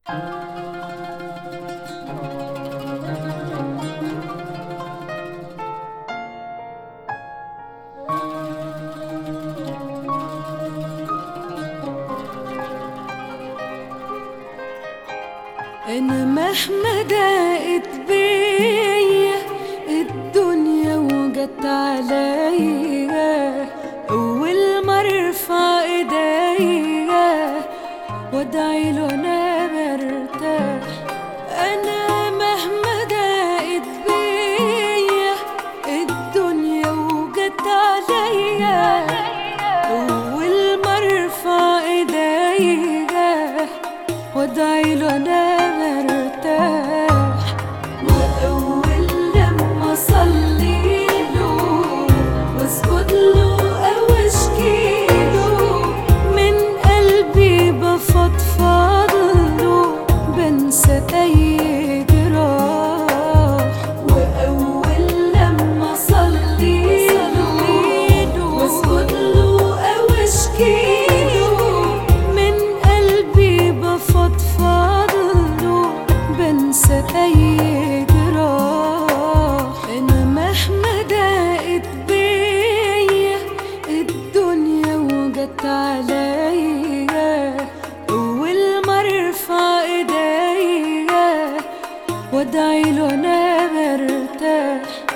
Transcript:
أنا مهما ضاقت بيا الدنيا وجت عليا أول ما ارفع ايديا وادعي له أنا برتاح أنا مهما ضاقت بيا الدنيا وجت عليا أول ما ارفع ايديا وادعي له انا مرتاح واول لما اصلي له واسجد له او اشكي له من قلبي بفضفض له بنسى اي جراح واول لما اصلي له واسجد له او اشكي له من قلبي بفضفض له بنسى اي جراح انا مهما ضاقت بيا الدنيا وجت عليا اول ما ارفع ايديا وادعي له انا برتاح